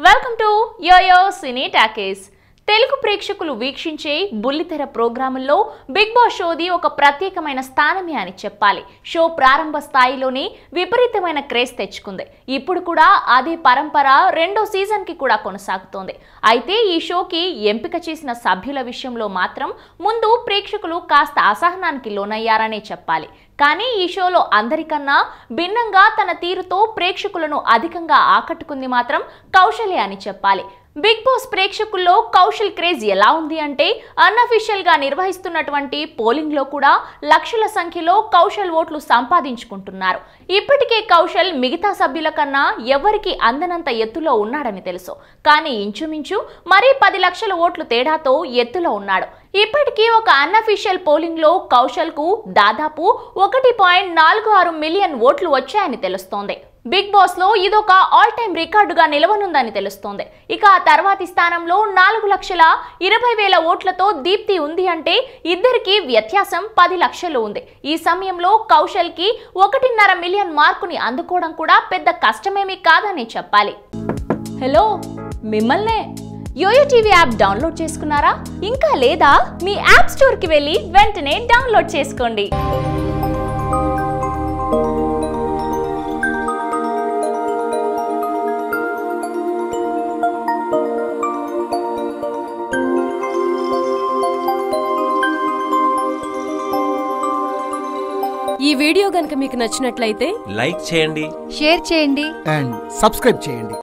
welcome to YoYo cine talkies Telugu ప్రేక్షకులు వీక్షించే బుల్లితెర ప్రోగ్రాముల్లో బిగ్ బాస్ షోది ఒక ప్రత్యేకమైన స్థానమే అని చెప్పాలి షో ప్రారంభ స్థాయిలోనే విపరీతమైన క్రేజ్ తెచ్చుకుంది ఇప్పుడు కూడా అదే పరంపర రెండో సీజన్ కి కూడా కొనసాగుతోంది అయితే ఈ షోకి ఎంపిక చేసిన సభ్యుల విషయంలో మాత్రం ముందు ప్రేక్షకులు కాస్త అసహనానికి లోనయ్యారనే చెప్పాలి కానీ ఈ షోలో అందరికన్నా భిన్నంగా తన తీరుతో ప్రేక్షకులను అధికంగా ఆకట్టుకుంది మాత్రం కౌశల్య అని చెప్పాలి బిగ్ బాస్ ప్రేక్షకుల్లో కౌశల్ క్రేజ్ ఎలా ఉంది అంటే అన్అఫీషియల్ గా నిర్వహిస్తున్నటువంటి పోలింగ్ లో కూడా లక్షల సంఖ్యలో కౌశల్ ఓట్లు సంపాదించుకుంటున్నారు ఇప్పటికే కౌశల్ మిగతా సభ్యుల కన్నా ఎవరికి అందనంత ఎత్తులో ఉన్నాడని తెలుసు కానీ ఇంచుమించు మరీ పది లక్షల ఓట్లు తేడాతో ఎత్తులో ఉన్నాడు ఇప్పటికీ ఒక అన్అఫీషియల్ పోలింగ్ లో కౌశల్ కు దాదాపు ఒకటి పాయింట్ నాలుగు ఆరు మిలియన్ ఓట్లు వచ్చాయని తెలుస్తోంది బిగ్ బాస్ లో ఇదొక ఆల్ టైమ్ రికార్డుగా నిలవనుందని తెలుస్తోంది ఇక ఆ తర్వాతి స్థానంలో నాలుగు లక్షల ఇరవై వేల ఓట్లతో దీప్తి ఉంది అంటే ఇద్దరికి వ్యత్యాసం పది లక్షలు ఉంది ఈ సమయంలో కౌశల్ కి ఒకటిన్నర మిలియన్ మార్కుని అందుకోవడం కూడా పెద్ద కష్టమేమీ కాదని చెప్పాలి హలో మిమ్మల్నే యోయో టీవీ యాప్ డౌన్లోడ్ చేసుకున్నారా ఇంకా లేదా మీ యాప్ స్టోర్కి వెళ్ళి వెంటనే డౌన్లోడ్ చేసుకోండి ఈ వీడియో గనుక మీకు నచ్చినట్లయితే లైక్ చేయండి షేర్ చేయండి అండ్ సబ్స్క్రైబ్ చేయండి